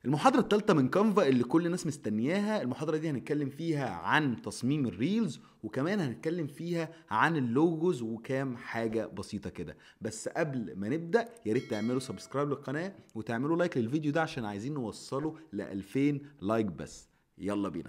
المحاضرة الثالثة من كانفا اللي كل الناس مستنياها المحاضرة دي هنتكلم فيها عن تصميم الريلز وكمان هنتكلم فيها عن اللوجوز وكام حاجة بسيطة كده بس قبل ما نبدأ يا ريت تعملوا سبسكرايب للقناة وتعملوا لايك للفيديو ده عشان عايزين نوصله ل 2000 لايك بس يلا بينا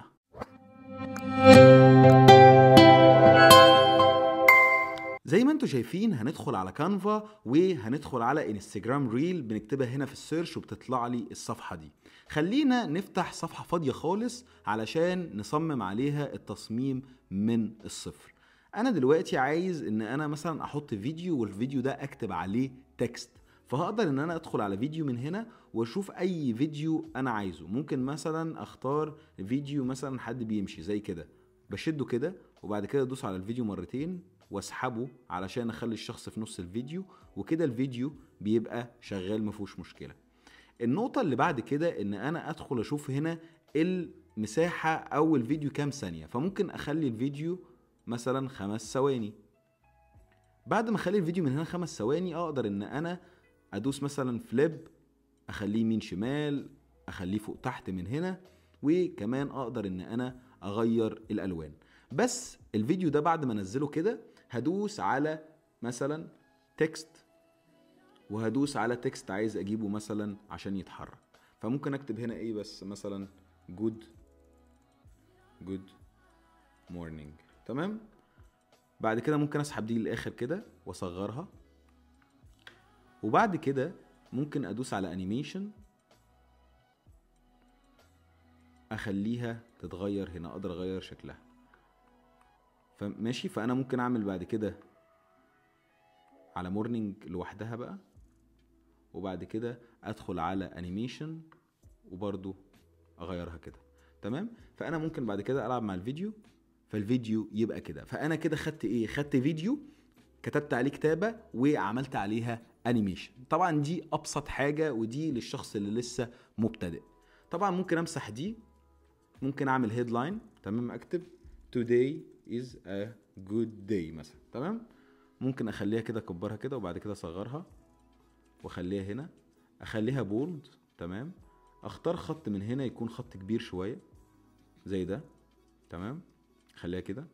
زي ما انتم شايفين هندخل على كانفا وهندخل على انستجرام ريل بنكتبها هنا في السيرش وبتطلع لي الصفحه دي خلينا نفتح صفحه فاضيه خالص علشان نصمم عليها التصميم من الصفر انا دلوقتي عايز ان انا مثلا احط فيديو والفيديو ده اكتب عليه تكست فهقدر ان انا ادخل على فيديو من هنا واشوف اي فيديو انا عايزه ممكن مثلا اختار فيديو مثلا حد بيمشي زي كده بشده كده وبعد كده ادوس على الفيديو مرتين واسحبه علشان اخلي الشخص في نص الفيديو وكده الفيديو بيبقى شغال مفيهوش مشكله النقطه اللي بعد كده ان انا ادخل اشوف هنا المساحه او الفيديو كام ثانيه فممكن اخلي الفيديو مثلا خمس ثواني بعد ما اخلي الفيديو من هنا خمس ثواني اقدر ان انا ادوس مثلا فليب اخليه يمين شمال اخليه فوق تحت من هنا وكمان اقدر ان انا اغير الالوان بس الفيديو ده بعد ما انزله كده هدوس على مثلا تكست وهدوس على تكست عايز اجيبه مثلا عشان يتحرك فممكن اكتب هنا ايه بس مثلا جود جود مورنينج تمام بعد كده ممكن اسحب دي للاخر كده واصغرها وبعد كده ممكن ادوس على انيميشن اخليها تتغير هنا اقدر اغير شكلها فماشي فانا ممكن اعمل بعد كده على مورنينج لوحدها بقى وبعد كده ادخل على انيميشن وبرضو اغيرها كده تمام فانا ممكن بعد كده العب مع الفيديو فالفيديو يبقى كده فانا كده خدت ايه خدت فيديو كتبت عليه كتابه وعملت عليها انيميشن طبعا دي ابسط حاجه ودي للشخص اللي لسه مبتدئ طبعا ممكن امسح دي ممكن اعمل هيدلاين تمام اكتب today is a good day مثلا تمام ممكن اخليها كده اكبرها كده وبعد كده اصغرها واخليها هنا اخليها بولد تمام اختار خط من هنا يكون خط كبير شويه زي ده تمام خليها كده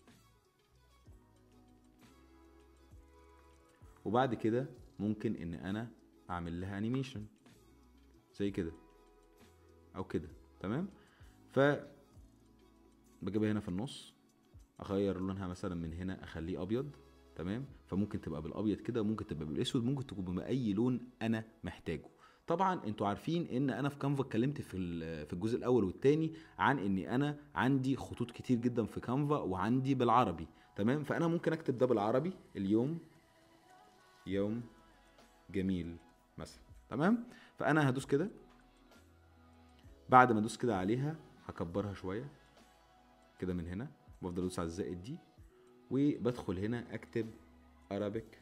وبعد كده ممكن ان انا اعمل لها انيميشن زي كده او كده تمام ف بجيبها هنا في النص اغير لونها مثلا من هنا اخليه ابيض تمام فممكن تبقى بالابيض كده ممكن تبقى بالاسود ممكن تكون باي لون انا محتاجه طبعا انتوا عارفين ان انا في كانفا اتكلمت في في الجزء الاول والثاني عن اني انا عندي خطوط كتير جدا في كانفا وعندي بالعربي تمام فانا ممكن اكتب ده بالعربي اليوم يوم جميل مثلا تمام فانا هدوس كده بعد ما ادوس كده عليها هكبرها شويه كده من هنا بفضل ادوس على الزائد دي وبدخل هنا اكتب Arabic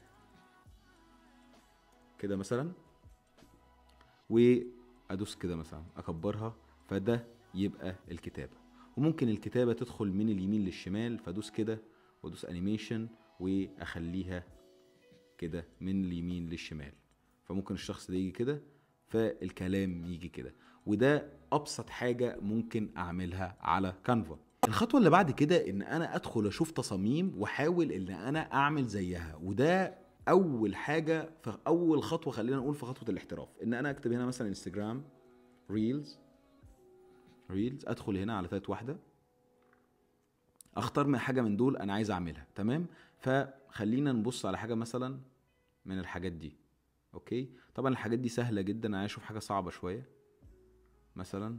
كده مثلا وادوس كده مثلا اكبرها فده يبقى الكتابه وممكن الكتابه تدخل من اليمين للشمال فادوس كده وادوس انيميشن واخليها كده من اليمين للشمال فممكن الشخص ده يجي كده فالكلام يجي كده وده ابسط حاجه ممكن اعملها على كانفا الخطوه اللي بعد كده ان انا ادخل اشوف تصاميم واحاول ان انا اعمل زيها وده اول حاجه في اول خطوه خلينا نقول في خطوه الاحتراف ان انا اكتب هنا مثلا انستجرام ريلز ريلز ادخل هنا على تالت واحده اختار من حاجه من دول انا عايز اعملها تمام فخلينا نبص على حاجه مثلا من الحاجات دي اوكي طبعا الحاجات دي سهله جدا انا عايز اشوف حاجه صعبه شويه مثلا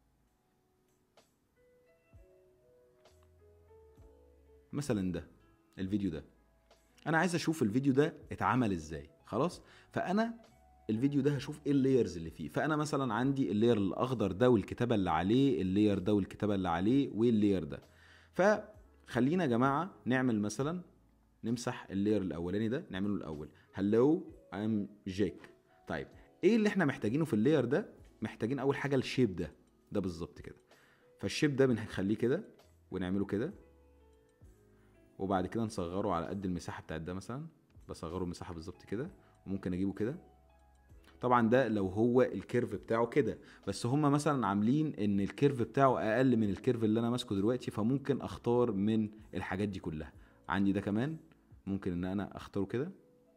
مثلا ده الفيديو ده انا عايز اشوف الفيديو ده اتعمل ازاي خلاص فانا الفيديو ده هشوف ايه اللايرز اللي فيه فانا مثلا عندي اللاير الاخضر ده والكتابه اللي عليه اللاير ده والكتابه اللي عليه واللاير ده فخلينا يا جماعه نعمل مثلا نمسح اللاير الاولاني ده نعمله الاول هلو ام جيك طيب ايه اللي احنا محتاجينه في اللاير ده محتاجين اول حاجه الشيب ده ده بالظبط كده فالشيب ده بنخليه كده ونعمله كده وبعد كده نصغره على قد المساحه بتاعت ده مثلا بصغره المساحه بالظبط كده وممكن اجيبه كده طبعا ده لو هو الكيرف بتاعه كده بس هما مثلا عاملين ان الكيرف بتاعه اقل من الكيرف اللي انا ماسكه دلوقتي فممكن اختار من الحاجات دي كلها عندي ده كمان ممكن ان انا اختاره كده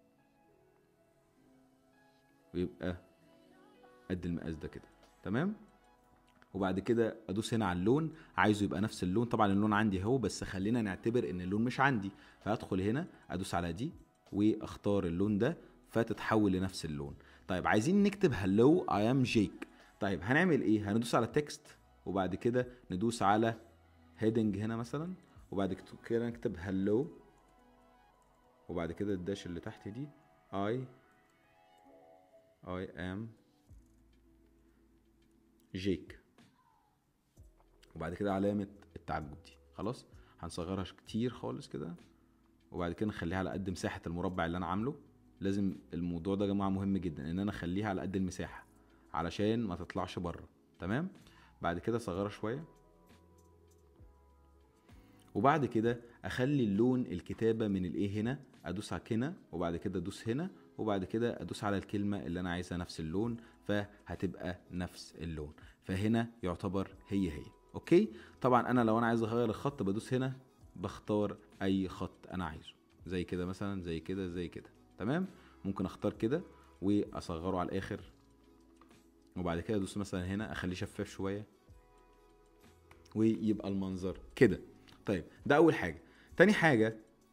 ويبقى قد المقاس ده كده تمام وبعد كده ادوس هنا على اللون عايزه يبقى نفس اللون طبعا اللون عندي اهو بس خلينا نعتبر ان اللون مش عندي فهدخل هنا ادوس على دي واختار اللون ده فتتحول لنفس اللون طيب عايزين نكتب هلو اي ام جيك طيب هنعمل ايه هندوس على تكست وبعد كده ندوس على هيدنج هنا مثلا وبعد كده نكتب هلو وبعد كده الداش اللي تحت دي I I am جيك وبعد كده علامة التعجب دي خلاص هنصغرها كتير خالص كده وبعد كده نخليها على قد مساحة المربع اللي انا عامله لازم الموضوع ده يا جماعة مهم جدا ان انا اخليها على قد المساحة علشان ما تطلعش بره تمام بعد كده صغرها شوية وبعد كده اخلي اللون الكتابة من الايه هنا ادوس على هنا وبعد كده ادوس هنا وبعد كده ادوس على الكلمة اللي انا عايزها نفس اللون فهتبقى نفس اللون فهنا يعتبر هي هي اوكي طبعا انا لو انا عايز اغير الخط بدوس هنا بختار اي خط انا عايزه زي كده مثلا زي كده زي كده تمام ممكن اختار كده واصغره على الاخر وبعد كده ادوس مثلا هنا اخليه شفاف شويه ويبقى المنظر كده طيب ده اول حاجه تاني حاجه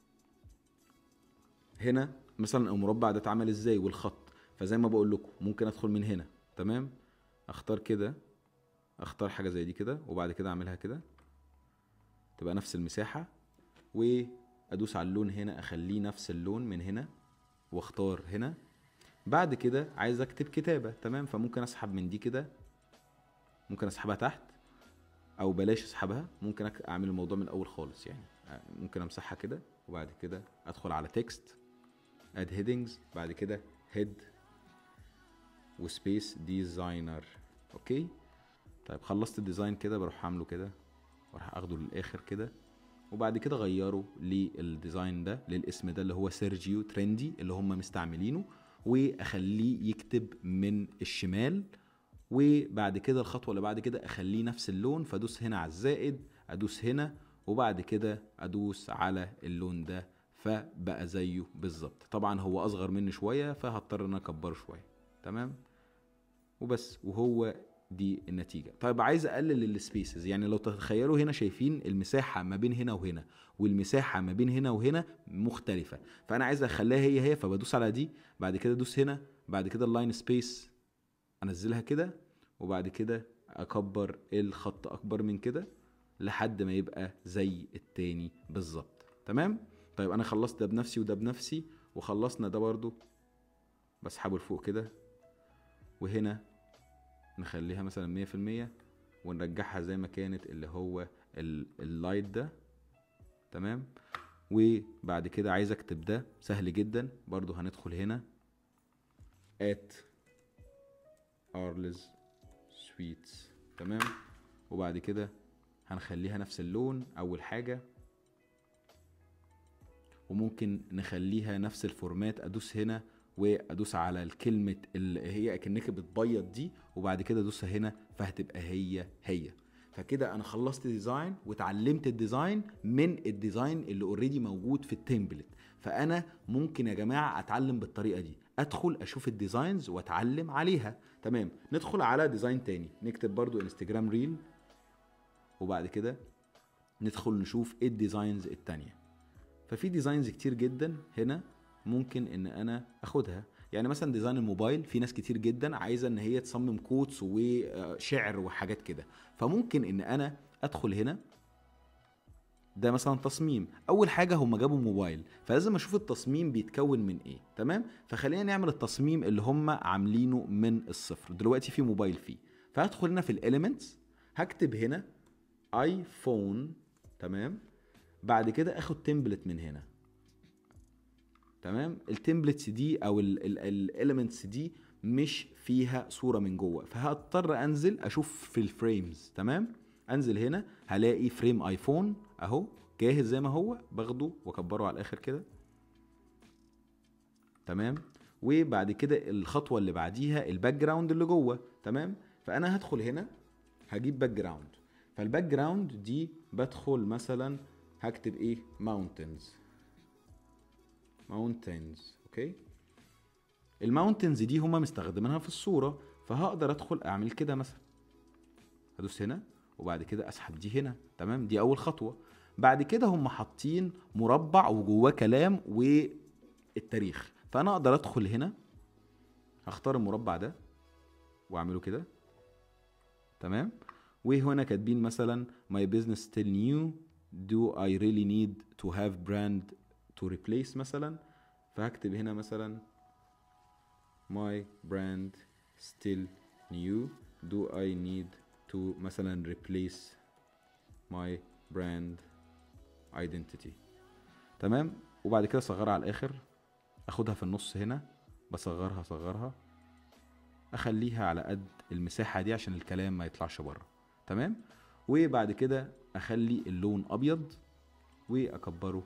هنا مثلا المربع ده اتعمل ازاي والخط فزي ما بقول لكم ممكن ادخل من هنا تمام اختار كده اختار حاجه زي دي كده وبعد كده اعملها كده تبقى نفس المساحه وادوس على اللون هنا اخليه نفس اللون من هنا واختار هنا بعد كده عايز اكتب كتابه تمام فممكن اسحب من دي كده ممكن اسحبها تحت او بلاش اسحبها ممكن اعمل الموضوع من الاول خالص يعني ممكن امسحها كده وبعد كده ادخل على تكست اد هيدنجز بعد كده هيد وسبيس ديزاينر اوكي طيب خلصت الديزاين كده بروح عامله كده واروح اخده للاخر كده وبعد كده غيره للديزاين ده للاسم ده اللي هو سيرجيو ترندي اللي هم مستعملينه واخليه يكتب من الشمال وبعد كده الخطوه اللي بعد كده اخليه نفس اللون فادوس هنا على الزائد ادوس هنا وبعد كده ادوس على اللون ده فبقى زيه بالظبط طبعا هو اصغر مني شويه فهضطر ان انا اكبره شويه تمام وبس وهو دي النتيجه طيب عايز اقلل السبيسز يعني لو تتخيلوا هنا شايفين المساحه ما بين هنا وهنا والمساحه ما بين هنا وهنا مختلفه فانا عايز اخليها هي هي فبدوس على دي بعد كده ادوس هنا بعد كده اللاين سبيس انزلها كده وبعد كده اكبر الخط اكبر من كده لحد ما يبقى زي التاني بالظبط تمام طيب انا خلصت ده بنفسي وده بنفسي وخلصنا ده برضو بسحبه لفوق كده وهنا نخليها مثلا مية في المية ونرجعها زي ما كانت اللي هو اللايت ده تمام وبعد كده عايز اكتب ده سهل جدا برضو هندخل هنا at arles sweets تمام وبعد كده هنخليها نفس اللون اول حاجه وممكن نخليها نفس الفورمات ادوس هنا وادوس على الكلمه اللي هي اكنك بتبيض دي وبعد كده ادوسها هنا فهتبقى هي هي فكده انا خلصت ديزاين واتعلمت الديزاين من الديزاين اللي اوريدي موجود في التمبلت فانا ممكن يا جماعه اتعلم بالطريقه دي ادخل اشوف الديزاينز واتعلم عليها تمام ندخل على ديزاين تاني نكتب برضو انستجرام ريل وبعد كده ندخل نشوف ايه الديزاينز التانية ففي ديزاينز كتير جدا هنا ممكن ان انا اخدها يعني مثلا ديزاين الموبايل في ناس كتير جدا عايزه ان هي تصمم كوتس وشعر وحاجات كده فممكن ان انا ادخل هنا ده مثلا تصميم اول حاجه هم جابوا موبايل فلازم اشوف التصميم بيتكون من ايه تمام فخلينا نعمل التصميم اللي هم عاملينه من الصفر دلوقتي في موبايل فيه فهدخل هنا في الاليمنتس هكتب هنا ايفون تمام بعد كده اخد تمبلت من هنا تمام التمبلتس دي او الاليمنتس دي مش فيها صوره من جوه فهضطر انزل اشوف في الفريمز تمام انزل هنا هلاقي فريم ايفون اهو جاهز زي ما هو باخده واكبره على الاخر كده تمام وبعد كده الخطوه اللي بعديها الباك جراوند اللي جوه تمام فانا هدخل هنا هجيب باك جراوند فالباك جراوند دي بدخل مثلا هكتب ايه mountains mountains اوكي الماونتنز دي هما مستخدمينها في الصوره فهقدر ادخل اعمل كده مثلا هدوس هنا وبعد كده اسحب دي هنا تمام دي اول خطوه بعد كده هم حاطين مربع وجواه كلام والتاريخ فانا اقدر ادخل هنا هختار المربع ده واعمله كده تمام وهنا كاتبين مثلا my business still new do I really need to have brand to replace مثلا فهكتب هنا مثلا my brand still new do I need to مثلا replace my brand identity تمام وبعد كده اصغرها على الاخر اخدها في النص هنا بصغرها اصغرها اخليها على قد المساحة دي عشان الكلام ما يطلعش بره تمام وبعد كده اخلي اللون ابيض واكبره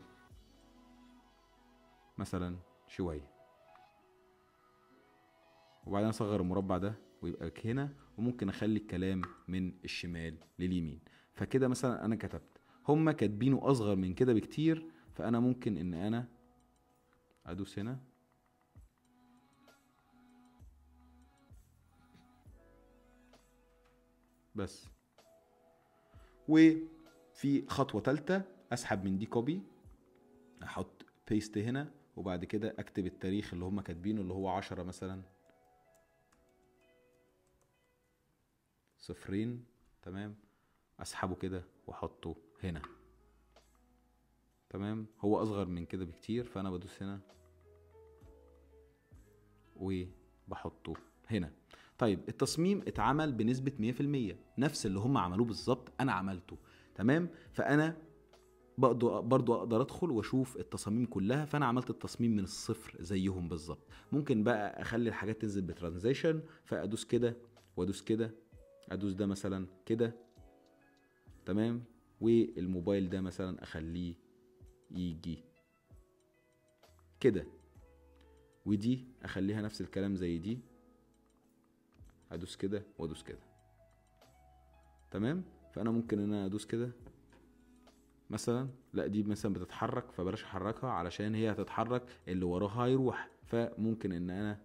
مثلا شوية وبعدين اصغر المربع ده ويبقى هنا وممكن اخلي الكلام من الشمال لليمين فكده مثلا انا كتبت هما كاتبينه اصغر من كده بكتير فانا ممكن ان انا ادوس هنا بس وفي خطوة تالتة اسحب من دي كوبي احط بيست هنا وبعد كده اكتب التاريخ اللي هما كاتبينه اللي هو عشرة مثلا صفرين تمام اسحبه كده واحطه هنا تمام هو اصغر من كده بكتير فانا بدوس هنا وبحطه هنا طيب التصميم اتعمل بنسبة 100% نفس اللي هم عملوه بالظبط انا عملته تمام فانا برضو برضو اقدر ادخل واشوف التصاميم كلها فانا عملت التصميم من الصفر زيهم بالظبط ممكن بقى اخلي الحاجات تنزل بترانزيشن فادوس كده وادوس كده ادوس ده مثلا كده تمام والموبايل ده مثلا اخليه يجي كده ودي اخليها نفس الكلام زي دي ادوس كده وادوس كده تمام فانا ممكن ان انا ادوس كده مثلا لا دي مثلا بتتحرك فبلاش احركها علشان هي هتتحرك اللي وراها هيروح فممكن ان انا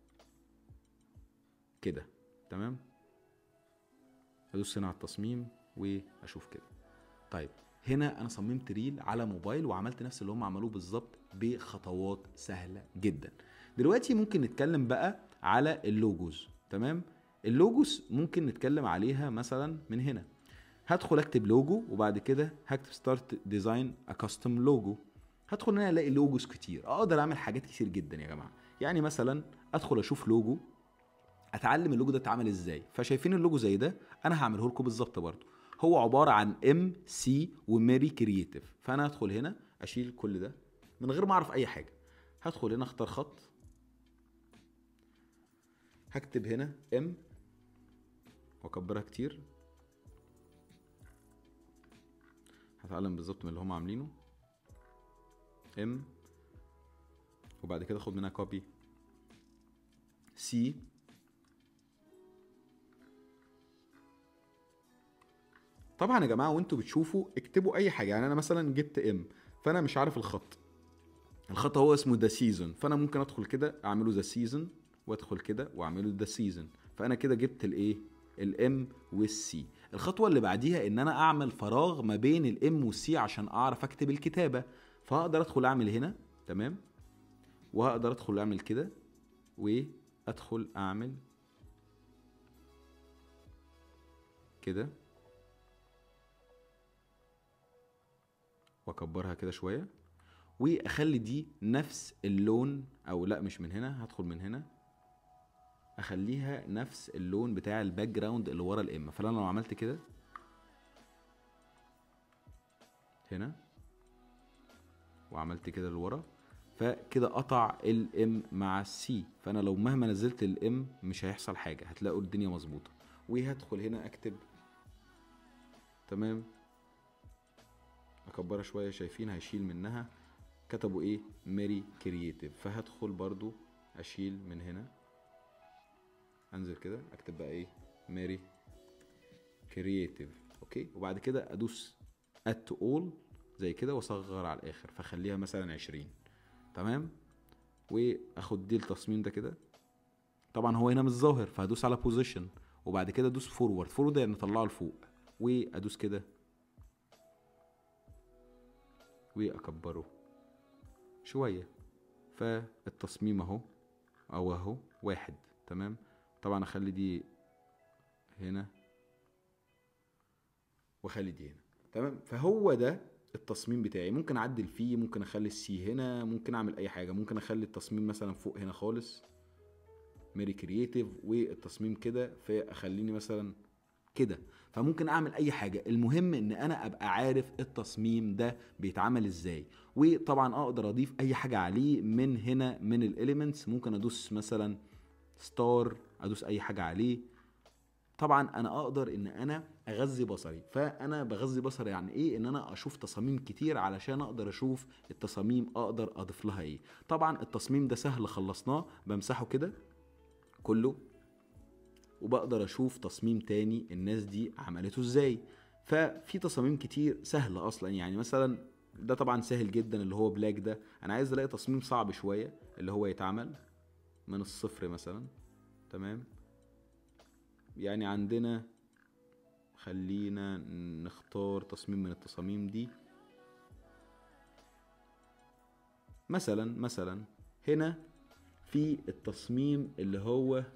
كده تمام ادوس هنا على التصميم واشوف كده طيب هنا انا صممت ريل على موبايل وعملت نفس اللي هم عملوه بالظبط بخطوات سهله جدا دلوقتي ممكن نتكلم بقى على اللوجوز تمام اللوجوز ممكن نتكلم عليها مثلا من هنا هدخل اكتب لوجو وبعد كده هكتب ستارت ديزاين كاستم لوجو هدخل ان انا الاقي لوجوز كتير اقدر اعمل حاجات كتير جدا يا جماعه يعني مثلا ادخل اشوف لوجو اتعلم اللوجو ده اتعمل ازاي فشايفين اللوجو زي ده انا هعمله لكم بالظبط برضو هو عباره عن ام سي وميري كرييتيف فانا هدخل هنا اشيل كل ده من غير ما اعرف اي حاجه هدخل هنا اختار خط هكتب هنا ام واكبرها كتير هتعلم بالظبط من اللي هم عاملينه ام وبعد كده اخد منها كوبي سي طبعا يا جماعه وانتوا بتشوفوا اكتبوا اي حاجه يعني انا مثلا جبت ام فانا مش عارف الخط الخط هو اسمه ذا سيزون فانا ممكن ادخل كده اعمله ذا سيزون وادخل كده واعمله ذا سيزون فانا كده جبت الايه الام والسي الخطوه اللي بعديها ان انا اعمل فراغ ما بين الام والسي عشان اعرف اكتب الكتابه فهقدر ادخل اعمل هنا تمام وهقدر ادخل اعمل كده وادخل اعمل كده واكبرها كده شويه واخلي دي نفس اللون او لا مش من هنا هدخل من هنا اخليها نفس اللون بتاع الباك جراوند اللي ورا الام فانا لو عملت كده هنا وعملت كده لورا فكده قطع الام مع السي فانا لو مهما نزلت الام مش هيحصل حاجه هتلاقوا الدنيا مظبوطه وهدخل هنا اكتب تمام اكبرها شويه شايفين هيشيل منها كتبوا ايه ميري كرييتيف فهدخل برضو اشيل من هنا انزل كده اكتب بقى ايه ماري كرييتيف اوكي وبعد كده ادوس اد تو اول زي كده واصغر على الاخر فخليها مثلا 20 تمام واخد دي التصميم ده كده طبعا هو هنا مش ظاهر فهدوس على بوزيشن وبعد كده ادوس فورورد فورورد يعني اطلعه لفوق وادوس كده واكبره شويه فالتصميم اهو او اهو واحد تمام طبعا اخلي دي هنا واخلي دي هنا تمام فهو ده التصميم بتاعي ممكن اعدل فيه ممكن اخلي السي هنا ممكن اعمل اي حاجه ممكن اخلي التصميم مثلا فوق هنا خالص ميري كرييتيف والتصميم كده فاخليني مثلا كده فممكن اعمل اي حاجه المهم ان انا ابقى عارف التصميم ده بيتعمل ازاي وطبعا اقدر اضيف اي حاجه عليه من هنا من الاليمنتس ممكن ادوس مثلا ستار ادوس اي حاجه عليه طبعا انا اقدر ان انا اغذي بصري فانا بغذي بصري يعني ايه ان انا اشوف تصاميم كتير علشان اقدر اشوف التصاميم اقدر اضيف لها ايه طبعا التصميم ده سهل خلصناه بمسحه كده كله وبقدر اشوف تصميم تاني الناس دي عملته ازاي ففي تصاميم كتير سهلة اصلا يعني مثلا ده طبعا سهل جدا اللي هو بلاك ده انا عايز الاقي تصميم صعب شوية اللي هو يتعمل من الصفر مثلا تمام يعني عندنا خلينا نختار تصميم من التصاميم دي مثلا مثلا هنا في التصميم اللي هو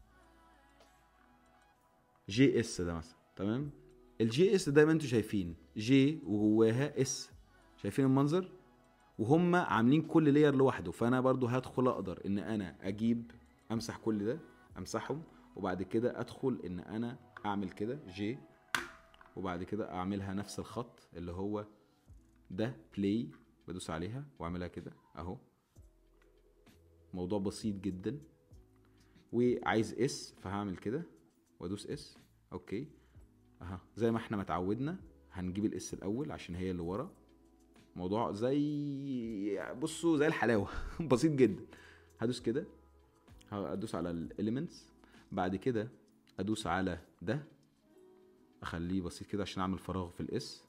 جي اس ده مثلا تمام الجي اس ده ما انتوا شايفين جي وجواها اس شايفين المنظر وهم عاملين كل لاير لوحده فانا برضو هدخل اقدر ان انا اجيب امسح كل ده امسحهم وبعد كده ادخل ان انا اعمل كده جي وبعد كده اعملها نفس الخط اللي هو ده بلاي بدوس عليها واعملها كده اهو موضوع بسيط جدا وعايز اس فهعمل كده وادوس اس اوكي اها زي ما احنا ما اتعودنا هنجيب الاس الاول عشان هي اللي ورا موضوع زي بصوا زي الحلاوه بسيط جدا هدوس كده هدوس على الاليمنتس بعد كده ادوس على ده اخليه بسيط كده عشان اعمل فراغ في الاس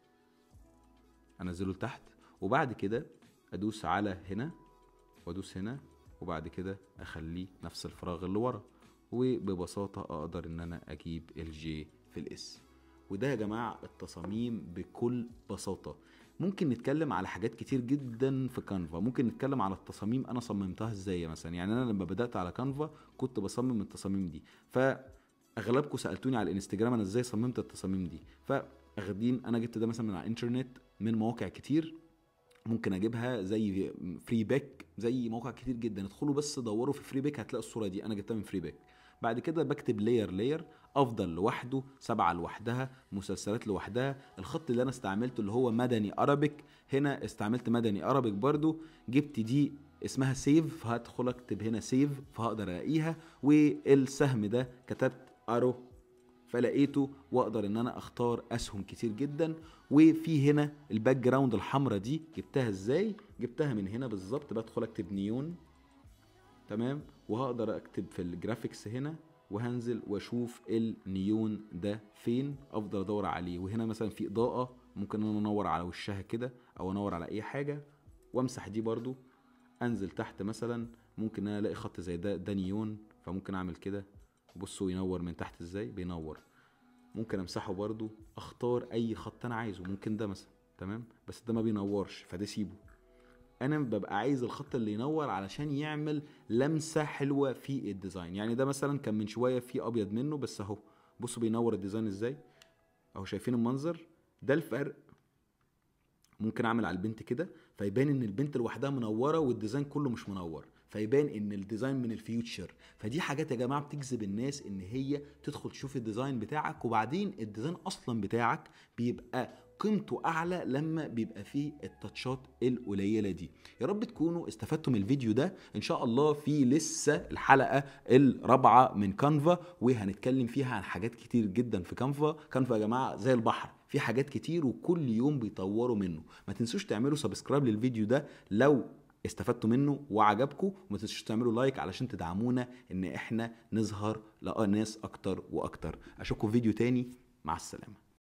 انزله لتحت وبعد كده ادوس على هنا وادوس هنا وبعد كده اخليه نفس الفراغ اللي ورا وببساطة اقدر ان انا اجيب الجي في الاس وده يا جماعة التصاميم بكل بساطة ممكن نتكلم على حاجات كتير جدا في كانفا ممكن نتكلم على التصاميم انا صممتها ازاي مثلا يعني انا لما بدات على كانفا كنت بصمم التصاميم دي فاغلبكم سالتوني على الانستجرام انا ازاي صممت التصاميم دي فاخدين انا جبت ده مثلا من على الانترنت من مواقع كتير ممكن اجيبها زي فري باك زي مواقع كتير جدا ادخلوا بس دوروا في فري باك هتلاقوا الصوره دي انا جبتها من فري باك بعد كده بكتب لاير لاير افضل لوحده سبعه لوحدها مسلسلات لوحدها الخط اللي انا استعملته اللي هو مدني ارابيك هنا استعملت مدني ارابيك برضو جبت دي اسمها سيف فهدخل اكتب هنا سيف فهقدر الاقيها والسهم ده كتبت ارو فلقيته واقدر ان انا اختار اسهم كتير جدا وفي هنا الباك جراوند الحمراء دي جبتها ازاي جبتها من هنا بالظبط بدخل اكتب نيون تمام وهقدر اكتب في الجرافيكس هنا وهنزل واشوف النيون ده فين افضل ادور عليه وهنا مثلا في اضاءه ممكن انا انور على وشها كده او انور على اي حاجه وامسح دي برضو انزل تحت مثلا ممكن انا الاقي خط زي ده ده نيون فممكن اعمل كده بصوا ينور من تحت ازاي بينور ممكن امسحه برضو اختار اي خط انا عايزه ممكن ده مثلا تمام بس ده ما بينورش فده سيبه انا ببقى عايز الخط اللي ينور علشان يعمل لمسه حلوه في الديزاين يعني ده مثلا كان من شويه في ابيض منه بس اهو بصوا بينور الديزاين ازاي اهو شايفين المنظر ده الفرق ممكن اعمل على البنت كده فيبان ان البنت لوحدها منوره والديزاين كله مش منور فيبان ان الديزاين من الفيوتشر فدي حاجات يا جماعه بتجذب الناس ان هي تدخل تشوف الديزاين بتاعك وبعدين الديزاين اصلا بتاعك بيبقى قيمته اعلى لما بيبقى فيه التاتشات القليله دي يا رب تكونوا استفدتوا من الفيديو ده ان شاء الله في لسه الحلقه الرابعه من كانفا وهنتكلم فيها عن حاجات كتير جدا في كانفا كانفا يا جماعه زي البحر في حاجات كتير وكل يوم بيطوروا منه ما تنسوش تعملوا سبسكرايب للفيديو ده لو استفدتوا منه وعجبكم وما تنسوش تعملوا لايك علشان تدعمونا ان احنا نظهر لناس اكتر واكتر اشوفكم في فيديو تاني مع السلامه